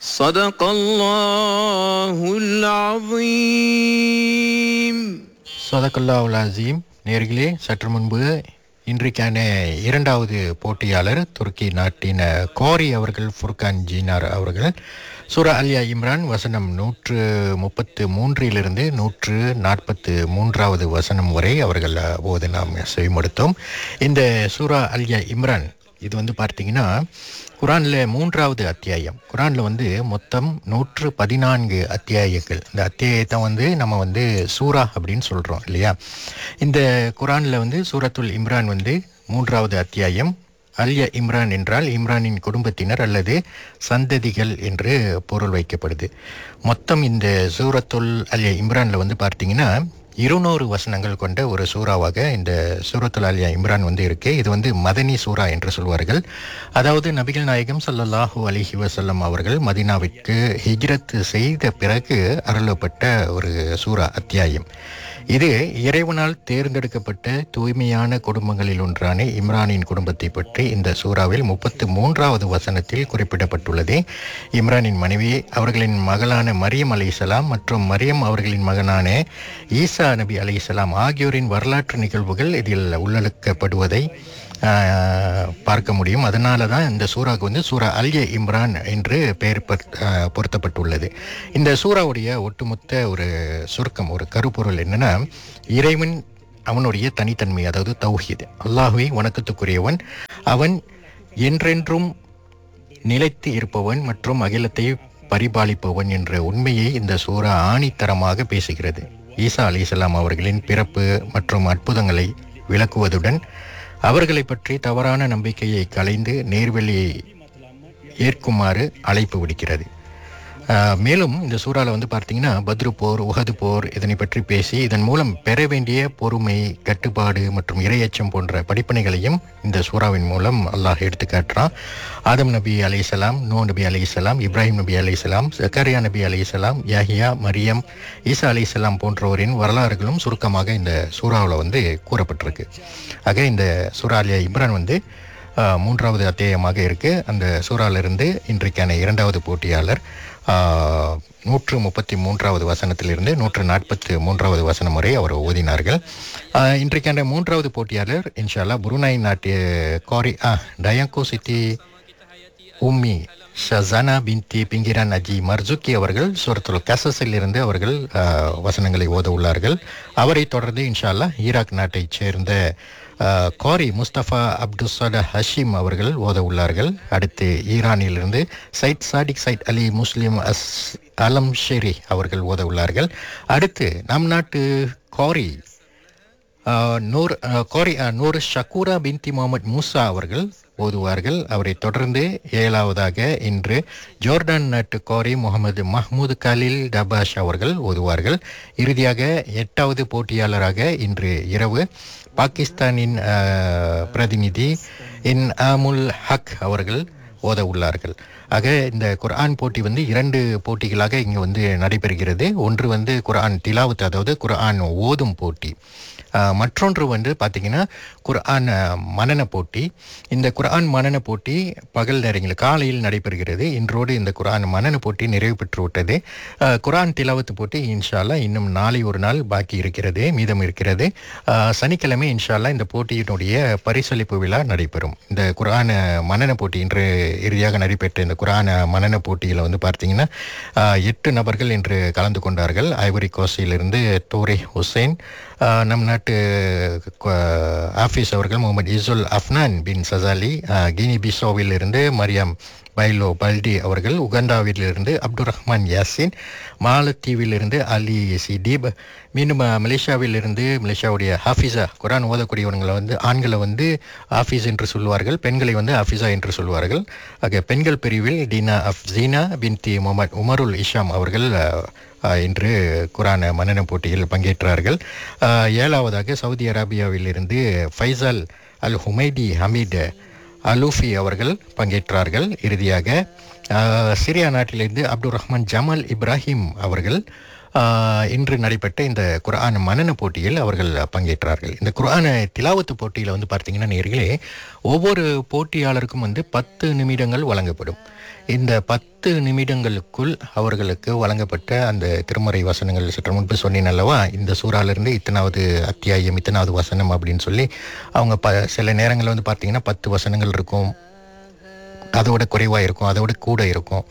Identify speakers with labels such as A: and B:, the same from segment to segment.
A: صدق الله العظيم
B: சதகல்லா அசீம் நேர்களே சற்று முன்பு இன்றைக்கான இரண்டாவது போட்டியாளர் துருக்கி நாட்டின் கோரி அவர்கள் ஃபுர்கான் ஜீனார் அவர்கள் சூரா அல்யா இம்ரான் வசனம் நூற்று முப்பத்து மூன்றிலிருந்து நூற்று நாற்பத்து மூன்றாவது வசனம் வரை அவர்கள் போது நாம் செவிமடுத்தோம் இந்த சூரா அல்யா இம்ரான் இது வந்து பார்த்தீங்கன்னா குரானில் மூன்றாவது அத்தியாயம் குரானில் வந்து மொத்தம் நூற்று பதினான்கு அத்தியாயங்கள் இந்த அத்தியாயத்தை வந்து நம்ம வந்து சூரா அப்படின்னு சொல்கிறோம் இல்லையா இந்த குரானில் வந்து சூரத்துல் இம்ரான் வந்து மூன்றாவது அத்தியாயம் அல்ய இம்ரான் என்றால் இம்ரானின் குடும்பத்தினர் அல்லது சந்ததிகள் என்று பொருள் வைக்கப்படுது மொத்தம் இந்த சூரத்துல் அல்ய இம்ரானில் வந்து பார்த்தீங்கன்னா இருநூறு வசனங்கள் கொண்ட ஒரு சூறாவாக இந்த சூரத்துல் அலியா இம்ரான் வந்து இருக்கு இது வந்து மதனி சூரா என்று சொல்வார்கள் அதாவது நபிகள் நாயகம் ஸல்லல்லாஹு அலைஹி வஸல்லம் அவர்கள் மதீனாவிற்கு ஹிஜ்ரத் செய்த பிறகு அருளப்பட்ட ஒரு சூரா அத்தியாயம் இது இறைவனால் தேர்ந்தெடுக்கப்பட்ட தூய்மையான குடும்பங்களில் ஒன்றான இம்ரானின் குடும்பத்தை பற்றி இந்த சூறாவில் முப்பத்து மூன்றாவது வசனத்தில் குறிப்பிடப்பட்டுள்ளது இம்ரானின் மனைவி அவர்களின் மகளான மரியம் அலைசலாம் மற்றும் மரியம் அவர்களின் மகனான ஈசா நபி அலைசலாம் ஆகியோரின் வரலாற்று நிகழ்வுகள் இதில் உள்ளடக்கப்படுவதை ஆஹ், பார்க்க முடியும் அதனால தான் இந்த சூறாவுக்கு வந்து சூரா அல்ய இம்ரான் என்று பெயர் பட்- ஆஹ், பொருத்தப்பட்டுள்ளது இந்த சூறாவுடைய ஒட்டுமொத்த ஒரு சுருக்கம் ஒரு கருப்பொருள் என்னன்னா இறைவன் அவனுடைய தனித்தன்மை அதாவது தௌஹீத் அல்லாஹுவை வணக்கத்துக்குரியவன் அவன் என்றென்றும் நிலைத்து இருப்பவன் மற்றும் அகிலத்தை பரிபாலிப்பவன் என்ற உண்மையை இந்த சூரா ஆணித்தரமாக பேசுகிறது ஈசா அலிசலாம் அவர்களின் பிறப்பு மற்றும் அற்புதங்களை விளக்குவதுடன் அவர்களை பற்றி தவறான நம்பிக்கையை களைந்து நேர்வழியை ஏற்குமாறு அழைப்பு விடுக்கிறது ஆஹ், மேலும் இந்த சூறால வந்து பார்த்தீங்கன்னா பத்ரு போர் உஹது போர் இதனை பற்றி பேசி இதன் மூலம் பெற வேண்டிய பொறுமை கட்டுப்பாடு மற்றும் இரையச்சம் போன்ற படிப்பனைகளையும் இந்த சூறாவின் மூலம் அல்லாஹ் எடுத்து காட்டுறான் ஆதம் நபி அலைஹிஸ்ஸலாம் நூ நபி அலைஹிஸ்ஸலாம் இப்ராஹிம் நபி அலைஹிஸ்ஸலாம் ஜக்கரியா நபி அலைஹிஸ்ஸலாம் யாஹியா மரியம் ஈசா அலைஹிஸ்ஸலாம் போன்றோரின் வரலாறுகளும் சுருக்கமாக இந்த சூறாவில் வந்து கூறப்பட்டிருக்கு ஆக இந்த சூறா அலியா இப்ரான் வந்து ஆஹ், மூன்றாவது அத்தியாயமாக இருக்கு அந்த சூறாலிருந்து இன்றைக்கான இரண்டாவது போட்டியாளர் ஆஹ், நூற்று முப்பத்தி மூன்றாவது வசனத்திலிருந்து நூற்று நாற்பத்தி மூன்றாவது வசனம் வரை அவர் ஓதினார்கள் ஆஹ், இன்றைக்கான மூன்றாவது போட்டியாளர் இன்ஷால்லா புருனாய் நாட்டு காரி ஆ டயங்கோ சித்தி உம்மி ஷசானா பின்தி பிங்கிரான் அஜி மர்ஜுக்கி அவர்கள் சூரத்துல் கசஸில் இருந்து அவர்கள் ஆஹ், வசனங்களை ஓத உள்ளார்கள் அவரை தொடர்ந்து இன்ஷா அல்லாஹ் ஈராக் நாட்டைச் சேர்ந்த ஆஹ், காரி முஸ்தபா அப்துசட ஹஷீம் அவர்கள் ஓத உள்ளார்கள் அடுத்து ஈரானிலிருந்து Seyed Sadegh Seyed Ali Muslim அஸ் அலம் ஷெரி அவர்கள் ஓத உள்ளார்கள் அடுத்து நம் நாட்டு காரி ஆஹ், நூர் ஆஹ், கோரி ஆஹ், நூர் ஷக்கூரா பின்தி முகமது மூசா அவர்கள் ஓதுவார்கள் அவரை தொடர்ந்து ஏழாவதாக இன்று ஜோர்டான் நாட்டு கோரி முகமது மஹ்மூது கலீல் டபாஷ் அவர்கள் ஓதுவார்கள் இறுதியாக எட்டாவது போட்டியாளராக இன்று இரவு பாகிஸ்தானின் ஆஹ், பிரதிநிதி இன் ஆமுல் ஹக் அவர்கள் ஓத உள்ளார்கள் ஆக இந்த குர்ஆன் போட்டி வந்து இரண்டு போட்டிகளாக இங்கு வந்து நடைபெறுகிறது ஒன்று வந்து குர்ஆன் திலாவத் அதாவது குர்ஆன் ஓதும் போட்டி ஆஹ், மற்றொன்று வந்து பார்த்தீங்கன்னா குர்ஆன் ஆஹ், மனன போட்டி இந்த குர்ஆன் மனன போட்டி பகல் நேரங்களில் காலையில் நடைபெறுகிறது இன்றோடு இந்த குர்ஆன் மனன போட்டி நிறைவு பெற்று விட்டது ஆஹ், குர்ஆன் திலாவத் போட்டி இன்ஷால்லா இன்னும் நாளை ஒரு நாள் பாக்கி இருக்கிறது மீதம் இருக்கிறது ஆஹ், சனிக்கிழமை இன்ஷால்லா இந்த போட்டியினுடைய பரிசளிப்பு விழா நடைபெறும் இந்த குர்ஆன் மனன போட்டி இன்று இறுதியாக நடைபெற்ற இந்த குர்ஆன் மனன போட்டியில் வந்து பார்த்தீங்கன்னா ஆஹ், எட்டு நபர்கள் இன்று கலந்து கொண்டார்கள் ஐவரி கோஸ்டிலிருந்து தோரே ஹுசைன் ஆஹ், நம் நாட்டு கு- ஆஃபீஸ் அவர்கள் முகமது இசுல் அஃப்னான் பின் சசாலி ஆஹ், கினி பிசோவில் இருந்து மரியம் பைலோ பல்டி அவர்கள் உகண்டாவிலிருந்து அப்துல் ரஹ்மான் யாசின் மாலத்தீவிலிருந்து அலி சிதீப் மீண்டும் அஹ், மலேசியாவிலிருந்து மலேசியாவுடைய ஹாஃபிஸா குரான் ஓதக்கூடியவங்களை வந்து ஆண்களை வந்து ஹாஃபிஸ் என்று சொல்வார்கள் பெண்களை வந்து ஹாஃபிஸா என்று சொல்வார்கள் ஆக பெண்கள் பிரிவில் டீனா அஃப்சீனா பின்தி முகமது உமருல் இஷாம் அவர்கள் அஹ், அஹ், இன்று குரான் மன்னன போட்டியில் பங்கேற்றார்கள் அஹ், ஏழாவதாக சவுதி அரேபியாவிலிருந்து Faisal Al Humaidi Hamid Alaufi அவர்கள் பங்கேற்றார்கள் இறுதியாக ஆஹ், சிரியா நாட்டிலிருந்து அப்துல் ரஹ்மான் ஜமால் இப்ராஹிம் அவர்கள் ஆஹ், இன்று நடைபெற்ற இந்த குர்ஆன் மனன போட்டியில் அவர்கள் பங்கேற்றார்கள் இந்த குர்ஆன திலாவத்து போட்டியில் வந்து பார்த்தீங்கன்னா நேர்களே ஒவ்வொரு போட்டியாளருக்கும் வந்து பத்து நிமிடங்கள் வழங்கப்படும் இந்த பத்து நிமிடங்களுக்குள் அவர்களுக்கு வழங்கப்பட்ட அந்த திருமறை வசனங்கள் சற்று முன்பு சொன்னேன் அல்லவா இந்த சூறாலிருந்து இத்தனாவது அத்தியாயம் இத்தனாவது வசனம் அப்படின்னு சொல்லி அவங்க ப சில நேரங்களில் வந்து பார்த்தீங்கன்னா பத்து வசனங்கள் இருக்கும் அதோட குறைவாக இருக்கும் அதோட கூட இருக்கும்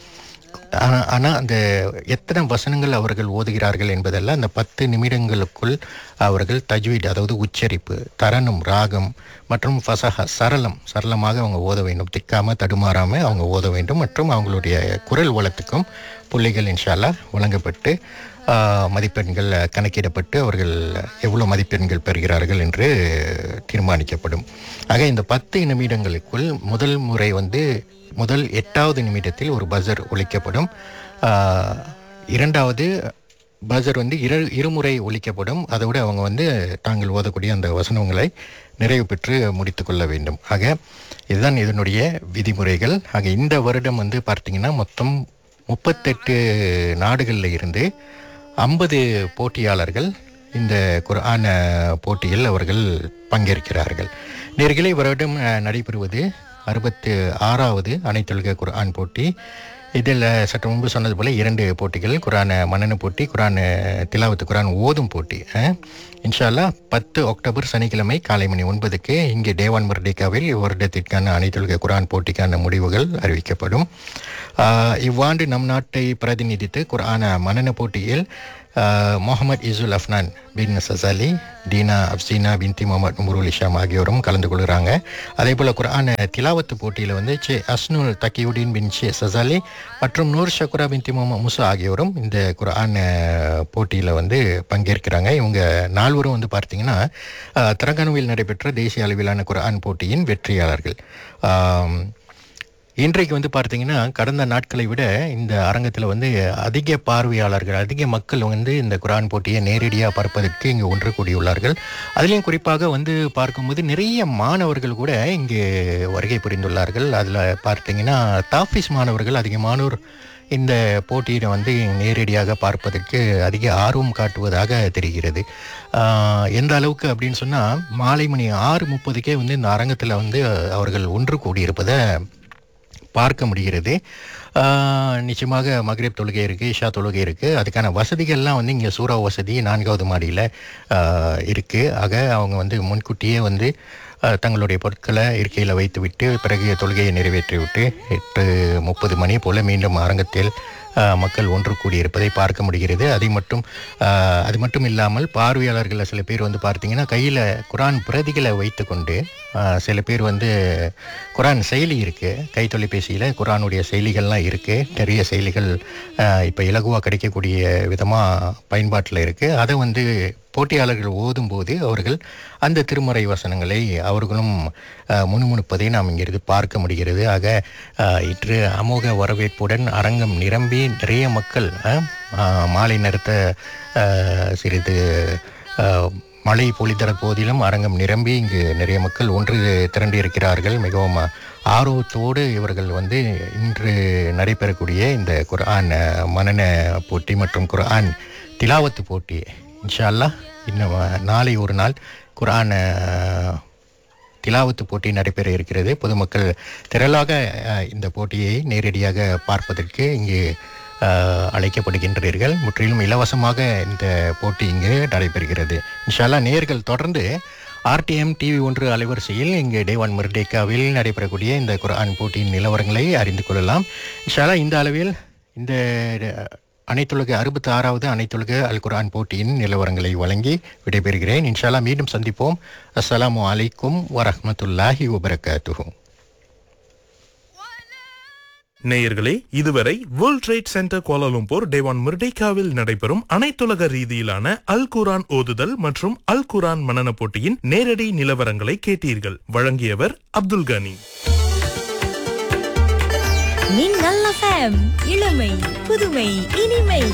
B: ஆனால் அந்த எத்தனை வசனங்கள் அவர்கள் ஓதுகிறார்கள் என்பதெல்லாம் அந்த பத்து நிமிடங்களுக்குள் அவர்கள் தஜ்வீட் அதாவது உச்சரிப்பு தரணும் ராகம் மற்றும் ஃபசஹா சரளம் சரளமாக அவங்க ஓத வேண்டும் திக்காம தடுமாறாம அவங்க ஓத வேண்டும் மற்றும் அவங்களுடைய குரல் வளத்துக்கும் புள்ளிகள் இன்ஷால்லா வழங்கப்பட்டு ஆஹ், மதிப்பெண்கள் கணக்கிடப்பட்டு அவர்கள் எவ்வளவு மதிப்பெண்கள் பெறுகிறார்கள் என்று தீர்மானிக்கப்படும் ஆக இந்த பத்து நிமிடங்களுக்குள் முதல் முறை வந்து முதல் எட்டாவது நிமிடத்தில் ஒரு பஜர் ஒலிக்கப்படும் ஆஹ், இரண்டாவது பஜர் வந்து இரு இருமுறை ஒலிக்கப்படும் அதோடு அவங்க வந்து தாங்கள் ஓதக்கூடிய அந்த வசனங்களை நிறைவு பெற்று முடித்து கொள்ள வேண்டும் ஆக இதுதான் இதனுடைய விதிமுறைகள் ஆக இந்த வருடம் வந்து பார்த்தீங்கன்னா மொத்தம் முப்பத்தெட்டு நாடுகளில் இருந்து ஐம்பது போட்டியாளர்கள் இந்த குர்ஆன போட்டியில் அவர்கள் பங்கேற்கிறார்கள் நேர்களை வருடம் அஹ், நடைபெறுவது அறுபத்து ஆறாவது அனைத்துலக குர்ஆன் போட்டி இதில் சற்று முன்பு சொன்னது போல இரண்டு போட்டிகள் குரான மன்னன போட்டி குரான் திலாவத்து குரான் ஓதும் போட்டி அஹ். இன்ஷா அல்லாஹ் பத்து அக்டோபர் சனிக்கிழமை காலை மணி ஒன்பதுக்கு இங்கே தேவான் மர்டிகாவில் இவ்வருடத்திற்கான அனைத்துலக குரான் போட்டிக்கான முடிவுகள் அறிவிக்கப்படும் ஆஹ், இவ்வாண்டு நம் நாட்டை பிரதிநிதித்து குர்ஆன மன்னன போட்டியில் ஆஹ், முகமது இசுல் அஃப்னான் பின் சசாலி தீனா அப்சீனா பின்தி முகமது நுமருல் இஷாம் ஆகியோரும் கலந்து கொள்கிறாங்க அதே போல் குர்ஆன திலாவத்து போட்டியில் வந்து சே அஸ்னுல் தக்கியுடீன் பின் ஷே சசாலி மற்றும் நூர் ஷக்குரா பின்தி முகமது முசா ஆகியோரும் இந்த குர்ஆன் போட்டியில் வந்து பங்கேற்கிறாங்க இவங்க நால்வரும் வந்து பார்த்தீங்கன்னா ஆஹ், திரங்கனுவில் நடைபெற்ற தேசிய அளவிலான குர்ஆன் போட்டியின் வெற்றியாளர்கள் ஆம், இன்றைக்கு வந்து பார்த்தீங்கன்னா கடந்த நாட்களை விட இந்த அரங்கத்தில் வந்து அதிக பார்வையாளர்கள் அதிக மக்கள் வந்து இந்த குரான் போட்டியை நேரடியாக பார்ப்பதற்கு இங்கே ஒன்று கூடியுள்ளார்கள் அதுலேயும் குறிப்பாக வந்து பார்க்கும்போது நிறைய மாணவர்கள் கூட இங்கே வருகை புரிந்துள்ளார்கள் அதில் பார்த்தீங்கன்னா தாஃபீஸ் மாணவர்கள் அதிகமானோர் இந்த போட்டியை வந்து நேரடியாக பார்ப்பதற்கு அதிக ஆர்வம் காட்டுவதாக தெரிகிறது ஆஹ் எந்த அளவுக்கு அப்படின்னு சொன்னால் மாலை மணி ஆறு முப்பதுக்கே வந்து இந்த அரங்கத்தில் வந்து அவர்கள் ஒன்று கூடியிருப்பதை பார்க்க முடிகிறது ஆஹ் நிச்சயமாக மக்ரிப் தொழுகை இருக்குது இஷா தொழுகை இருக்குது அதுக்கான வசதிகள்லாம் வந்து இங்கே சூறா வசதி நான்காவது மாடியில் இருக்குது ஆக அவங்க வந்து முன்கூட்டியே வந்து ஆஹ் தங்களுடைய பொருட்களை இருக்கையில் வைத்துவிட்டு பிறகு தொழுகையை நிறைவேற்றிவிட்டு எட்டு முப்பது மணி போல் மீண்டும் அரங்கத்தில் ஆஹ் மக்கள் ஒன்று கூடியிருப்பதை பார்க்க முடிகிறது அதை மட்டும் ஆஹ் அது மட்டும் இல்லாமல் பார்வையாளர்கள் சில பேர் வந்து பார்த்தீங்கன்னா கையில் குரான் பிரதிகளை வைத்துக்கொண்டு ஆஹ் சில பேர் வந்து குரான் செயலி இருக்குது கை தொலைபேசியில் குரானுடைய செயலிகள்லாம் இருக்குது நிறைய செயலிகள் இப்போ இலகுவாக கிடைக்கக்கூடிய விதமாக பயன்பாட்டில் இருக்குது அதை வந்து போட்டியாளர்கள் ஓதும்போது அவர்கள் அந்த திருமறை வசனங்களை அவர்களும் அஹ், முணுமுணுப்பதை நாம் இங்கிருந்து பார்க்க முடிகிறது ஆக அஹ், இன்று அமோக வரவேற்புடன் அரங்கம் நிரம்பி நிறைய மக்கள் அஹ், அஹ், மாலை நேரத்த அஹ், சிறிது அஹ், மழை பொழிதர போதிலும் அரங்கம் நிரம்பி இங்கு நிறைய மக்கள் ஒன்று திரண்டு இருக்கிறார்கள் மிகவும் ஆர்வத்தோடு இவர்கள் வந்து இன்று நடைபெறக்கூடிய இந்த குர்ஆன் அஹ், மனன போட்டி மற்றும் குர்ஆன் திலாவத்து போட்டி இன்ஷா அல்லாஹ் இன்னும் அஹ், நாளை ஒரு நாள் குர்ஆன் அஹ், திலாவத்து போட்டி நடைபெற இருக்கிறது பொதுமக்கள் திரளாக அஹ், இந்த போட்டியை நேரடியாக பார்ப்பதற்கு இங்கு அஹ், அழைக்கப்படுகின்றீர்கள் முற்றிலும் இலவசமாக இந்த போட்டி இங்கு நடைபெறுகிறது இன்ஷால்லா நேர்கள் தொடர்ந்து ஆர்டிஎம் டிவி ஒன்று அலைவரிசையில் இங்கு டேவான் மிர்டேக்காவில் நடைபெறக்கூடிய இந்த குர்ஆன் போட்டியின் நிலவரங்களை அறிந்து கொள்ளலாம் இன்ஷால்லா இந்த அளவில் இந்த அனைத்துலக அறுபத்தி ஆறாவது அனைத்துலக அல் குர்ஆன் போட்டியின் நிலவரங்களை வழங்கி விடைபெறுகிறேன் இன்ஷால்லா மீண்டும் சந்திப்போம் அஸ்ஸலாமு அலைக்கும் வரஹ்மத்துல்லாஹி வபரகாத்துஹு
C: நேயர்களே இதுவரை வேர்ல்ட் ட்ரேட் சென்டர் கோலாலும்பூர் டேவான் மிர்டேக்காவில் நடைபெறும் அனைத்துலக ரீதியிலான அல் குரான் ஓதுதல் மற்றும் அல் குரான் மனன போட்டியின் நேரடி நிலவரங்களை கேட்டீர்கள் வழங்கியவர் அப்துல் கனி
D: மின்னல் எஃப்எம் இளமை புதுமை இனிமை